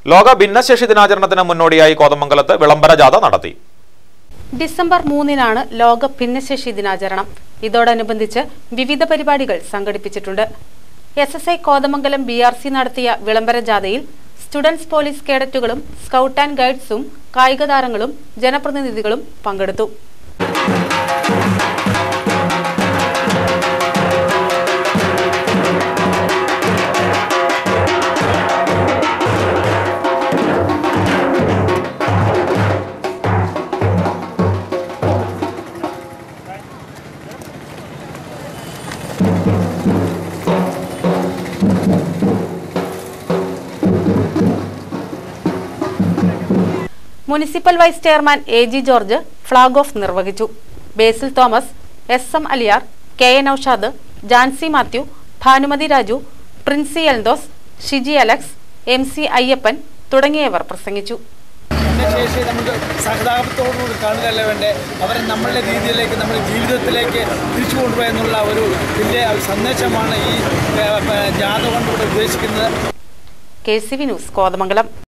ലോക ഭിന്നശേഷി ദിനാചരണത്തിന് മുന്നോടിയായി കോതമംഗലത്ത് വിളംബര ജാഥ നടത്തി ഡിസംബർ മൂന്നിനാണ് ലോക ഭിന്നശേഷി ദിനാചരണം ഇതോടനുബന്ധിച്ച് വിവിധ പരിപാടികൾ സംഘടിപ്പിച്ചിട്ടുണ്ട് S S I Kothamangalam B R C നടത്തിയ വിളംബര ജാഥയിൽ സ്റ്റുഡൻസ് പോലീസ് കേഡറ്റുകളും സ്കൗട്ട് ആൻഡ് ഗൈഡ്സും കായിക താരങ്ങളും ജനപ്രതിനിധികളും പങ്കെടുത്തു municipal vice chairman A G George flag off നിർവഹിച്ചു Basil Thomas S M Aliyar K A Noushad Jancy Mathew Bhanumathi Raju Princy Eldhose Shiji Alex M C Ayyappan തുടങ്ങിയവർ പ്രസംഗിച്ചു ഭിന്നശേഷി നമുക്ക് സഹതാപത്തോടുകൂടി കാണുകയല്ല വേണ്ടേ അവരെ നമ്മളുടെ രീതിയിലേക്ക് നമ്മുടെ ജീവിതത്തിലേക്ക് തിരിച്ചു കൊണ്ടുപോകുക എന്നുള്ള ഒരു വലിയ സന്ദേശമാണ് ഈ ഏഹ്, ജാഥ കൊണ്ടിവിടെ ഉദ്ദേശിക്കുന്നത് K C V news Kothamangalam